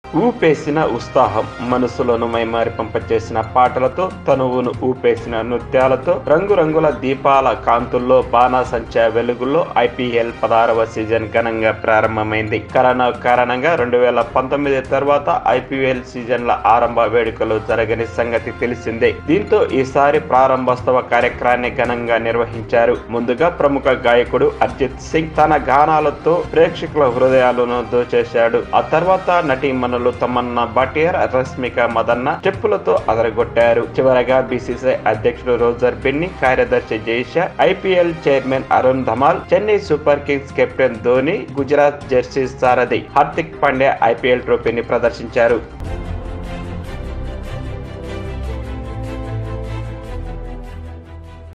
ఊపేసిన ఉత్సాహం మనసులను మైమారి పంపచేసిన పాటలతో తనువును ఊపేసిన నృత్యాలతో రంగురంగుల దీపాల కాంతుల్లో బాణాసంచా వెలుగుల్లో ఐపీఎల్ పదహారవ సీజన్ ఘనంగా ప్రారంభమైంది కరోనా కారణంగా రెండు వేల పంతొమ్మిది తర్వాత ఐపీఎల్ సీజన్ల ఆరంభ వేడుకలు జరగని సంగతి తెలిసిందే దీంతో ఈసారి ప్రారంభోత్సవ కార్యక్రమాన్ని ఘనంగా నిర్వహించారు ముందుగా ప్రముఖ గాయకుడు అర్జిత్ సింగ్ తన గానాలతో ప్రేక్షకుల హృదయాలను దోచేశాడు ఆ తర్వాత నటీమణులు తమన్నా భాటియర్ రష్మిక మదన్న చెప్పులతో అదరగొట్టారు చివరగా బీసీసీఐ అధ్యక్షుడు రోజర్ బెన్ని కార్యదర్శి Jay Shah IPL chairman Arun Dhumal Chennai Super Kings captain Dhoni Gujarat jersey సారథి హార్దిక్ పాండ్యా ఐపీఎల్ ట్రోఫీని ప్రదర్శించారు